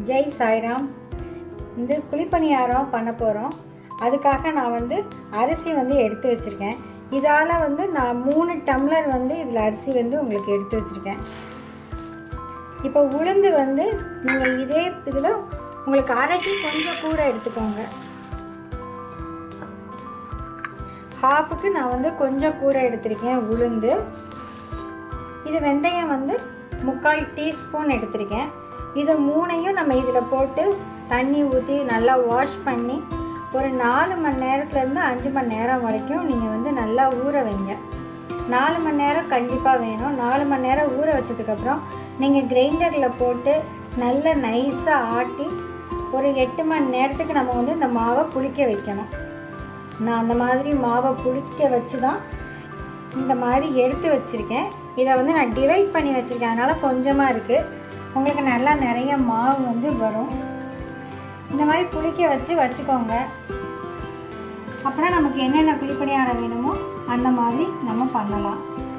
ஜெய் சாய்ராம் இந்த குழிப்பணியாரம் பண்ண போகிறோம் அதுக்காக நான் வந்து அரிசி வந்து எடுத்து வச்சுருக்கேன் இதால் வந்து நான் மூணு டம்ளர் வந்து இதில் அரிசி வந்து உங்களுக்கு எடுத்து வச்சுருக்கேன் இப்போ உளுந்து வந்து நீங்கள் இதே இதில் உங்களுக்கு அரைக்கி கொஞ்சம் கூட எடுத்துக்கோங்க ஹாஃபுக்கு நான் வந்து கொஞ்சம் கூட எடுத்திருக்கேன் உளுந்து இது வெந்தயம் வந்து முக்கால் டீஸ்பூன் எடுத்திருக்கேன் இது மூணையும் நம்ம இதில் போட்டு தண்ணி ஊற்றி நல்லா வாஷ் பண்ணி ஒரு நாலு மணி நேரத்துலேருந்து அஞ்சு மணி நேரம் வரைக்கும் நீங்கள் வந்து நல்லா ஊற வைங்க நாலு மணி நேரம் கண்டிப்பாக வேணும் நாலு மணி நேரம் ஊற வச்சதுக்கப்புறம் நீங்கள் கிரைண்டரில் போட்டு நல்லா நைஸாக ஆட்டி ஒரு எட்டு மணி நேரத்துக்கு நம்ம வந்து இந்த மாவை புளிக்க வைக்கணும் நான் அந்த மாதிரி மாவை புளிக்க வச்சு தான் இந்த மாதிரி எடுத்து வச்சுருக்கேன் இதை வந்து நான் டிவைட் பண்ணி வச்சுருக்கேன் அதனால் கொஞ்சமாக இருக்குது உங்களுக்கு நல்லா நிறைய மாவு வந்து வரும் இந்த மாதிரி புளிக்க வச்சு வச்சுக்கோங்க அப்புறம் நமக்கு என்னென்ன குழிப்பணியாரம் வேணுமோ அந்த மாதிரி நம்ம பண்ணலாம்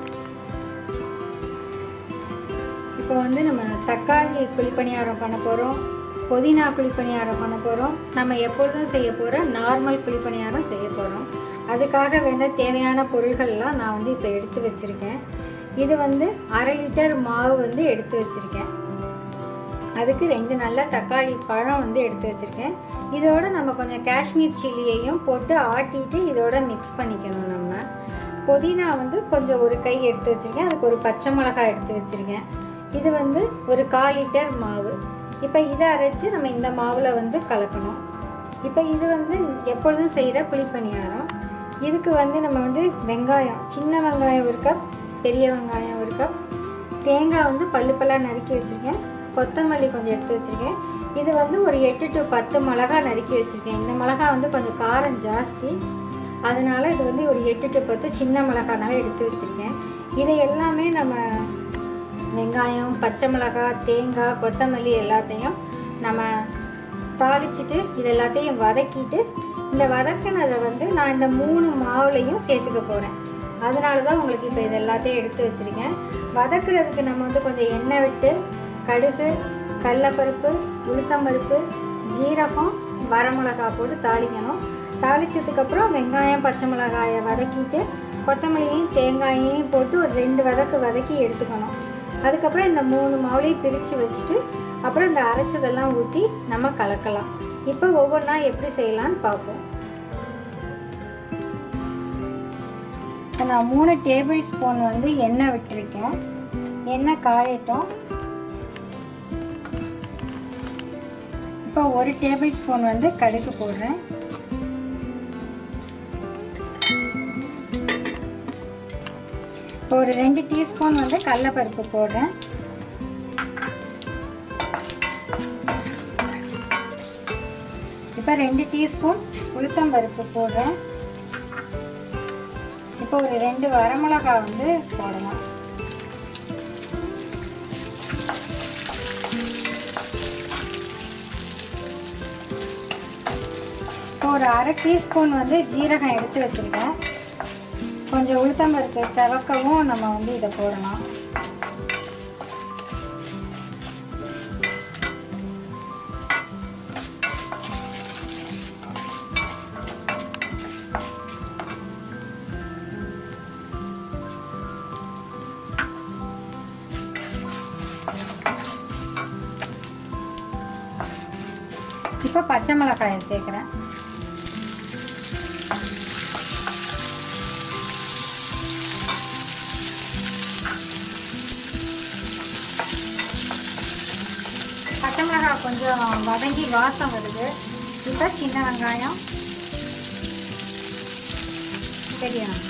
இப்போ வந்து நம்ம தக்காளி குழிப்பணியாரம் பண்ண போகிறோம் புதினா குழிப்பணியாரம் பண்ண போகிறோம் நம்ம எப்பொழுதும் செய்ய போகிற நார்மல் குழிப்பணியாரம் செய்ய போகிறோம் அதுக்காக வேண்ட தேவையான பொருள்கள்லாம் நான் வந்து இப்போ எடுத்து வச்சுருக்கேன் இது வந்து அரை லிட்டர் மாவு வந்து எடுத்து வச்சுருக்கேன் அதுக்கு ரெண்டு நல்ல தக்காளி பழம் வந்து எடுத்து வச்சுருக்கேன் இதோட நம்ம கொஞ்சம் காஷ்மீர் சில்லியையும் போட்டு ஆட்டிட்டு இதோட மிக்ஸ் பண்ணிக்கணும் நம்ம புதினா வந்து கொஞ்சம் ஒரு கை எடுத்து வச்சுருக்கேன் அதுக்கு ஒரு பச்சை மிளகாய் எடுத்து வச்சுருக்கேன் இது வந்து ஒரு கால் லிட்டர் மாவு இப்போ இதை அரைச்சி நம்ம இந்த மாவில் வந்து கலக்கணும் இப்போ இது வந்து எப்பொழுதும் செய்கிற புளிப்பணியாரம் இதுக்கு வந்து நம்ம வந்து வெங்காயம் சின்ன வெங்காயம் ஒரு கப் பெரிய வெங்காயம் ஒரு கப் தேங்காய் வந்து பல்லு பல்லாக நறுக்கி வச்சுருக்கேன் கொத்தமல்லி கொஞ்சம் எடுத்து வச்சுருக்கேன் இது வந்து ஒரு எட்டு டு பத்து மிளகா நறுக்கி வச்சுருக்கேன் இந்த மிளகா வந்து கொஞ்சம் காரம் ஜாஸ்தி அதனால் இது வந்து ஒரு எட்டு டு பத்து சின்ன மிளகானால எடுத்து வச்சுருக்கேன் இதை எல்லாமே நம்ம வெங்காயம் பச்சை மிளகாய் தேங்காய் கொத்தமல்லி எல்லாத்தையும் நம்ம தாளிச்சிட்டு இது எல்லாத்தையும் வதக்கிட்டு இந்த வதக்கினதை வந்து நான் இந்த மூணு மாவுலையும் சேர்த்துக்க போகிறேன் அதனால தான் உங்களுக்கு இப்போ இது எல்லாத்தையும் எடுத்து வச்சுருக்கேன் வதக்குறதுக்கு நம்ம வந்து கொஞ்சம் எண்ணெய் விட்டு கடுகு கடலப்பருப்பு உளுத்தம்பருப்பு ஜீரகம் வரமிளகா போட்டு தாளிக்கணும் தாளித்ததுக்கப்புறம் வெங்காயம் பச்சை மிளகாயை வதக்கிட்டு கொத்தமல்லியையும் தேங்காயையும் போட்டு ஒரு ரெண்டு வதக்கு வதக்கி எடுத்துக்கணும் அதுக்கப்புறம் இந்த மூணு மாவுலையும் பிரித்து வச்சுட்டு அப்புறம் இந்த அரைச்சதெல்லாம் ஊற்றி நம்ம கலக்கலாம் இப்போ ஒவ்வொன்றா எப்படி செய்யலான்னு பார்ப்போம் நான் மூணு டேபிள் ஸ்பூன் வந்து எண்ணெய் விட்டுருக்கேன் எண்ணெய் காயட்டும் இப்போ ஒரு டேபிள் ஸ்பூன் வந்து கடுகு போடுறேன் இப்போ ஒரு ரெண்டு டீஸ்பூன் வந்து கடலப்பருப்பு போடுறேன் இப்போ ரெண்டு டீஸ்பூன் உளுத்தம் பருப்பு போடுறேன் இப்போ ஒரு ரெண்டு வரமிளகாய் வந்து போடலாம் இப்போ ஒரு அரை டீஸ்பூன் வந்து ஜீரகம் எடுத்து வச்சுருக்கேன் கொஞ்சம் உளுத்தம் பருப்பு செவக்கவும் நம்ம வந்து இதை போடலாம் இப்போ பச்சை மிளகாயை சேர்க்குறேன் பச்சை மிளகாய் கொஞ்சம் வதங்கி வாசம் வருது இப்போ சின்ன வெங்காயம் பெரிய வெங்காயம்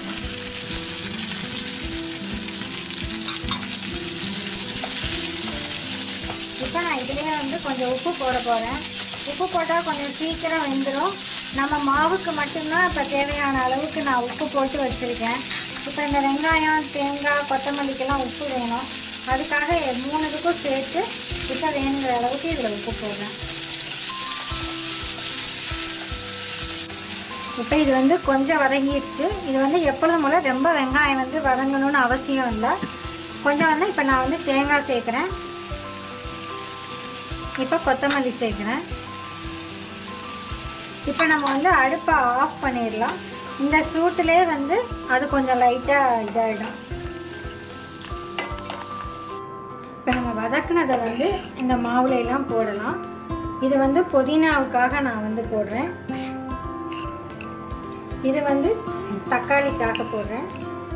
இப்போ நான் இதுலேயே வந்து கொஞ்சம் உப்பு போட போகிறேன் உப்பு போட்டால் கொஞ்சம் சீக்கிரம் வெந்துடும் நம்ம மாவுக்கு மட்டும்தான் இப்போ தேவையான அளவுக்கு நான் உப்பு போட்டு வச்சுருக்கேன் இப்போ இந்த வெங்காயம் தேங்காய் கொத்தமல்லிக்கெல்லாம் உப்பு வேணும் அதுக்காக மூணுத்துக்கும் சேர்த்து இப்போ வேணுங்கிற அளவுக்கு இதில் உப்பு போடுறேன் இப்போ இது வந்து கொஞ்சம் வதங்கிடுச்சு இது வந்து எப்பொழுதும் போல் ரொம்ப வெங்காயம் வந்து வதங்கணும்னு அவசியம் இல்லை கொஞ்சம் வந்து இப்போ நான் வந்து தேங்காய் சேர்க்குறேன் இப்போ கொத்தமல்லி சேர்க்குறேன் இப்போ நம்ம வந்து அடுப்பை ஆஃப் பண்ணிடலாம் இந்த சூட்டிலே வந்து அது கொஞ்சம் லைட்டாக இதாகிடும் இப்போ நம்ம வதக்குனதை வந்து இந்த மாவுல எல்லாம் போடலாம் இது வந்து புதினாவுக்காக நான் வந்து போடுறேன் இது வந்து தக்காளிக்காக போடுறேன்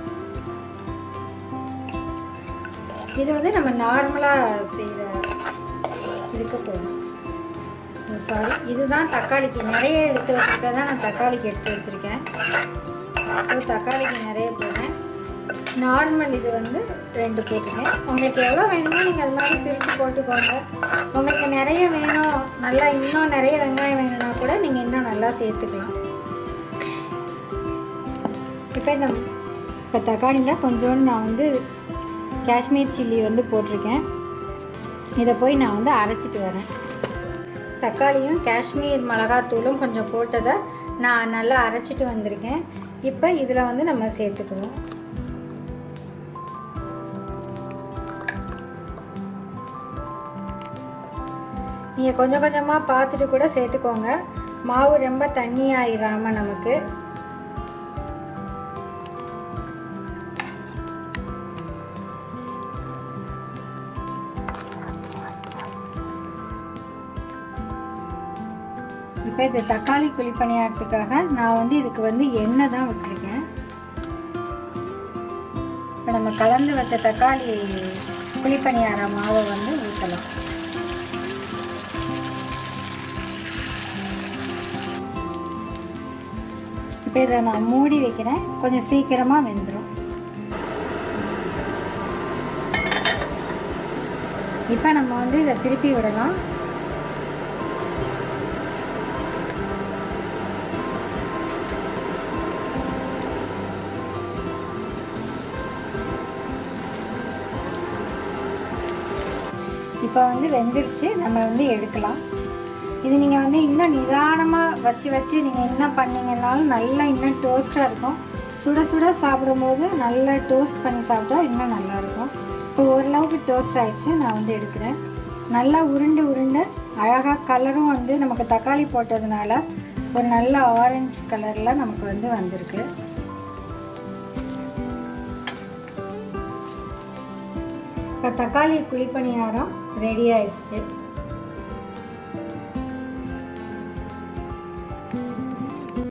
இது வந்து நம்ம நார்மலாக செய்கிற இதுக்கு போடணும் சாரி இதுதான் தக்காளிக்கு நிறைய எடுத்து வச்சுருக்க தான் நான் தக்காளிக்கு எடுத்து வச்சுருக்கேன் ஸோ தக்காளிக்கு நிறைய போடுறேன் நார்மல் இது வந்து ரெண்டு போட்டுக்கேன் உங்களுக்கு எவ்வளோ வேணுமோ நீங்கள் அது மாதிரி பிரித்து போட்டுக்கோங்க உங்களுக்கு நிறைய வேணும் நல்லா இன்னும் நிறைய வெங்காயம் வேணும்னா கூட நீங்கள் இன்னும் நல்லா சேர்த்துக்கலாம் இப்போ இந்த இப்போ தக்காளியில் கொஞ்சோண்டு நான் வந்து காஷ்மீர் சில்லி வந்து போட்டிருக்கேன் இதை போய் நான் வந்து அரைச்சிட்டு வரேன் தக்காளியும் காஷ்மீர் மிளகாத்தூளும் கொஞ்சம் போட்டதை நான் நல்லா அரைச்சிட்டு வந்திருக்கேன் இப்போ இதில் வந்து நம்ம சேர்த்துக்குவோம் நீங்கள் கொஞ்சம் கொஞ்சமாக பார்த்துட்டு கூட சேர்த்துக்கோங்க மாவு ரொம்ப தண்ணி ஆயிடாமல் நமக்கு இப்போ இது தக்காளி குழிப்பணியாரத்துக்காக நான் வந்து இதுக்கு வந்து எண்ணெய் தான் விட்டுருக்கேன் இப்போ நம்ம கலந்து வச்ச தக்காளி குழிப்பணியார மாவை வந்து ஊற்றலாம் இப்போ இதை நான் மூடி வைக்கிறேன் கொஞ்சம் சீக்கிரமாக வெந்துடும் இப்போ நம்ம வந்து இதை திருப்பி விடலாம் இப்போ வந்து வெந்துருச்சு நம்ம வந்து எடுக்கலாம் இது நீங்கள் வந்து இன்னும் நிதானமாக வச்சு வச்சு நீங்கள் என்ன பண்ணீங்கன்னாலும் நல்லா இன்னும் டோஸ்ட்டாக இருக்கும் சுட சுட சாப்பிடும்போது நல்லா டோஸ்ட் பண்ணி சாப்பிட்டா இன்னும் நல்லாயிருக்கும் இப்போ ஓரளவுக்கு டோஸ்ட் ஆயிடுச்சு நான் வந்து எடுக்கிறேன் நல்லா உருண்டு உருண்டு அழகாக கலரும் வந்து நமக்கு தக்காளி போட்டதுனால ஒரு நல்ல ஆரஞ்சு கலரில் நமக்கு வந்து வந்திருக்கு இப்போ தக்காளி குழிப்பணியாரம் ரெடி ஆயிடுச்சு